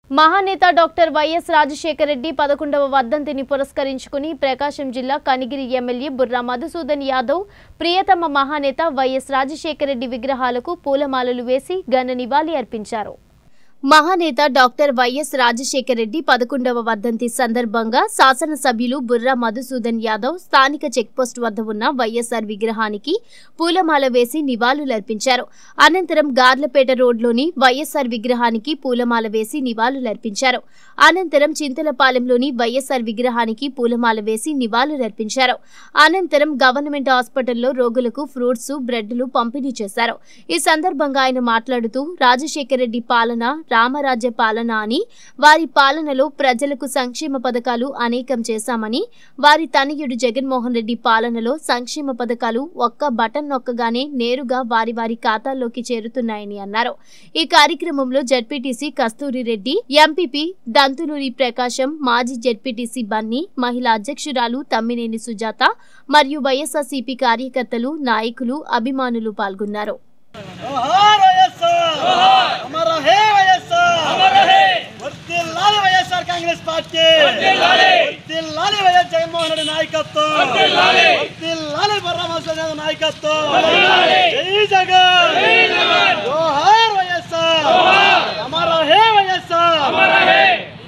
మహానేత doctor YS Rajasekhara Reddy పదకొండవ వర్ధంతిని పురస్కరించుకుని ప్రకాశం జిల్లా కనిగిరి ఎమ్మెల్యే బుర్రా మధుసూదన్ యాదవ్ ప్రియతమ మహానేత వైఎస్ రాజశేఖర రెడ్డి విగ్రహాలకు పూలమాలలు వేసి ఘన నివాళి అర్పించారు మహానేత డాక్టర్ వైఎస్ రాజశేఖర రెడ్డి పదకొండవ వర్ధంతి సందర్భంగా శాసనసభ్యులు బుర్రా మధుసూదన్ యాదవ్ స్థానిక చెక్పోస్ట్ వద్ద ఉన్న వైఎస్ఆర్ విగ్రహానికి పూలమాల వేసి నివాళులర్పించారు అనంతరం గార్లపేట రోడ్లోని వైఎస్ఆర్ విగ్రహానికి పూలమాల వేసి నివాళులర్పించారు అనంతరం చింతలపాలెంలోని వైఎస్ఆర్ విగ్రహానికి పూలమాల వేసి నివాళులర్పించారు అనంతరం గవర్నమెంట్ హాస్పిటల్లో రోగులకు ఫ్రూట్స్ బ్రెడ్లు పంపిణీ చేశారు ఈ సందర్భంగా ఆయన మాట్లాడుతూ రాజశేఖర రెడ్డి పాలన రామరాజ్య పాలన అని వారి పాలనలో ప్రజలకు సంక్షేమ పథకాలు అనేకం చేశామని వారి తనయుడు జగన్మోహన్ రెడ్డి పాలనలో సంక్షేమ పథకాలు ఒక్క బటన్ నొక్కగానే నేరుగా వారి వారి ఖాతాల్లోకి చేరుతున్నాయని అన్నారు ఈ కార్యక్రమంలో జడ్పీటీసీ కస్తూరి రెడ్డి ఎంపీపీ దంతులూరి ప్రకాశం మాజీ జడ్పీటీసీ బన్నీ మహిళా అధ్యక్షురాలు తమ్మినేని సుజాత మరియు వైఎస్ఆర్సీపీ కార్యకర్తలు నాయకులు అభిమానులు పాల్గొన్నారు जोहार వైఎస్ఆర్ అమర హే వైఎస్ఆర్ అమర హే వర్ధిల్లాలి వైఎస్ఆర్ కాంగ్రెస్ పార్టీ వర్ధిల్లాలి వర్ధిల్లాలి వైఎస్ జగన్మోహన్ రెడ్డి నాయకత్వం వర్ధిల్లాలి వర్ధిల్లాలి బర్రామోహన్ రెడ్డి నాయకత్వం వర్ధిల్లాలి జై జగన్ జై జగన్ జోహార్ వైఎస్ఆర్ జోహార్ అమర హే వైఎస్ఆర్ అమర హే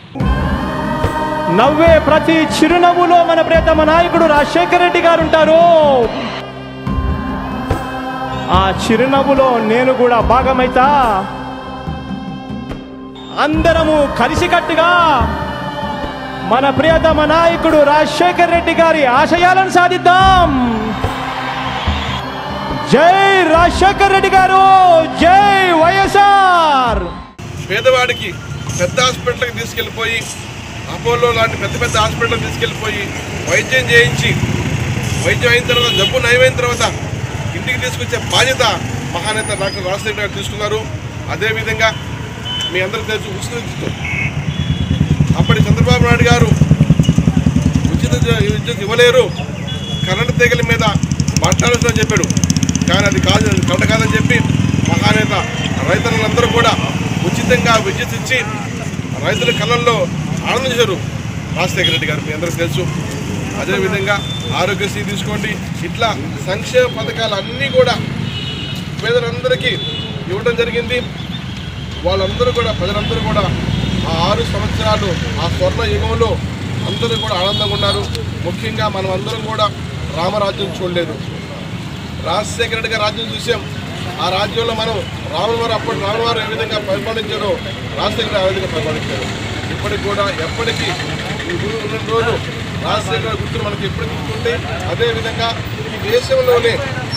నవ్వే ప్రతి చిరునవ్వులో మన ప్రియతమ నాయకుడు రాజశేఖర రెడ్డి గారు ఉంటారు ఆ చిరునవ్వులో నేను కూడా భాగమైతా అందరము కలిసికట్టుగా మన ప్రియతమ నాయకుడు రాజశేఖర రెడ్డి గారి ఆశయాలను సాధిద్దాం జై రాజశేఖర రెడ్డి గారు జై వైఎస్ఆర్ పేదవాడికి పెద్ద హాస్పిటల్కి తీసుకెళ్ళిపోయి అపోలో లాంటి పెద్ద పెద్ద హాస్పిటల్కి తీసుకెళ్ళిపోయి వైద్యం చేయించి వైద్యం అయిన తర్వాత జబ్బు నయమైన తర్వాత ఇంటికి తీసుకొచ్చే బాధ్యత మహానేత డాక్టర్ రాజశేఖర గారు తీసుకున్నారు అదేవిధంగా మీ అందరికీ తెలుసు ఉచిత అప్పటి చంద్రబాబు నాయుడు గారు ఉచిత జ- విద్యుత్ ఇవ్వలేరు కరెంటు తీగల మీద మాట్లాడాల్సిన చెప్పాడు కానీ అది కాదు అది కరెంట్ కాదని చెప్పి మహానేత రైతులందరూ కూడా ఉచితంగా విద్యుత్ ఇచ్చి రైతుల కళ్ళల్లో ఆనందించారు రాజశేఖర రెడ్డి గారు మీ అందరికీ తెలుసు అదేవిధంగా ఆరోగ్యశ్రీ తీసుకోండి ఇట్లా సంక్షేమ పథకాలు అన్నీ కూడా పేదలందరికీ ఇవ్వడం జరిగింది వాళ్ళందరూ కూడా ప్రజలందరూ కూడా ఆ ఆరు సంవత్సరాలు ఆ స్వర్ణ యుగంలో అందరూ కూడా ఆనందంగా ఉన్నారు ముఖ్యంగా మనం అందరం కూడా రామరాజ్యం చూడలేదు రాజశేఖర రెడ్డి గారి రాజ్యం చూసాం ఆ రాజ్యంలో మనం రాముల వారు అప్పటి రాముల వారు ఏ విధంగా పరిపాలించారో రాజశేఖర గారు ఆ విధంగా పరిపాలించారు ఇప్పటికి కూడా ఎప్పటికీ ఈ ఊరు ఉన్న రోజు రాజశేఖర గారి గుర్తులు మనకి ఎప్పటికీ గుర్తుంటాయి అదేవిధంగా ఈ దేశంలోనే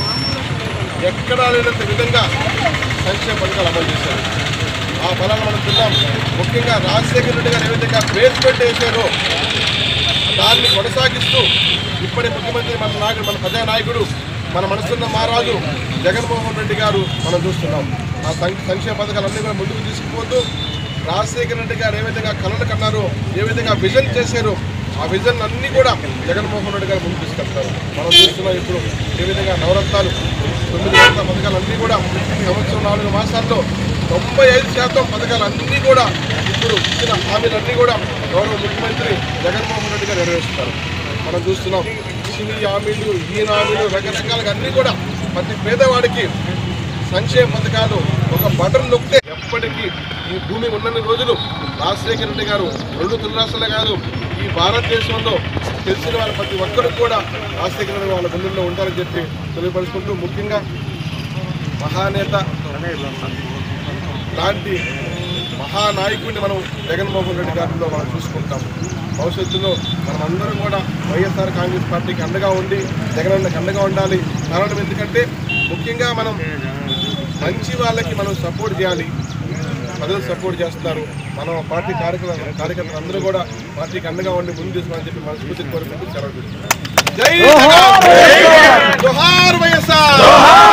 ఎక్కడా లేనంత విధంగా సంక్షేమ పథకాలు అమలు చేశారు ఆ ఫలాన్ని మనం తిన్నాం ముఖ్యంగా రాజశేఖర రెడ్డి గారు ఏ విధంగా బేస్మెంట్ వేశారో దాన్ని కొనసాగిస్తూ ఇప్పటి ముఖ్యమంత్రి మన నాయకుడు మన ప్రజా నాయకుడు మన మనసున్న మహారాజు జగన్మోహన్ రెడ్డి గారు మనం చూస్తున్నాం ఆ సం- సంక్షేమ పథకాలన్నీ కూడా ముందుకు తీసుకుపోతూ రాజశేఖర రెడ్డి గారు ఏ విధంగా కళలు కన్నారో ఏ విధంగా విజన్ చేశారో ఆ విజన్ అన్నీ కూడా జగన్మోహన్ రెడ్డి గారు ముందుకు తీసుకెళ్తారు మనం చూస్తున్నాం ఇప్పుడు ఏ విధంగా నవరత్నాలు తొమ్మిది రకాల పథకాలు అన్నీ కూడా ఈ సంవత్సరం నాలుగు మాసాల్లో తొంభై ఐదు శాతం పథకాలు అన్నీ కూడా ఇప్పుడు ఇచ్చిన హామీలన్నీ కూడా గౌరవ ముఖ్యమంత్రి జగన్మోహన్ రెడ్డి గారు నెరవేరుస్తారు మనం చూస్తున్నాం సినీ హామీలు ఈ హామీలు రకరకాలుగా అన్నీ కూడా ప్రతి పేదవాడికి సంక్షేమ పథకాలు ఒక బటన్ నొక్కితే ఎప్పటికీ ఈ భూమి ఉన్నన్ని రోజులు రాజశేఖర రెడ్డి గారు రెండు తెలుగు రాష్ట్రాలే కాదు ఈ భారతదేశంలో తెలిసిన వాళ్ళ ప్రతి ఒక్కరు కూడా రాజశేఖర రెడ్డి వాళ్ళ గుండెల్లో ఉంటారని చెప్పి తెలియపరుచుకుంటూ ముఖ్యంగా మహానేత లాంటి మహానాయకుడిని మనం జగన్మోహన్ రెడ్డి గారిలో మనం చూసుకుంటాం భవిష్యత్తులో మనం అందరం కూడా వైఎస్ఆర్ కాంగ్రెస్ పార్టీకి అండగా ఉండి జగన్ అన్నకి అండగా ఉండాలి కారణం ఎందుకంటే ముఖ్యంగా మనం మంచి వాళ్ళకి మనం సపోర్ట్ చేయాలి ప్రజలు సపోర్ట్ చేస్తున్నారు మనం పార్టీ కార్యకర్త కార్యకర్తలు అందరూ కూడా పార్టీకి అండగా ఉండి ముందు తీసుకోవాలని చెప్పి మనస్ఫూర్తి కోరుకుంటూ సెలవు తీసుకుంటాం. జై జగన్! జోహార్ వైఎస్ఆర్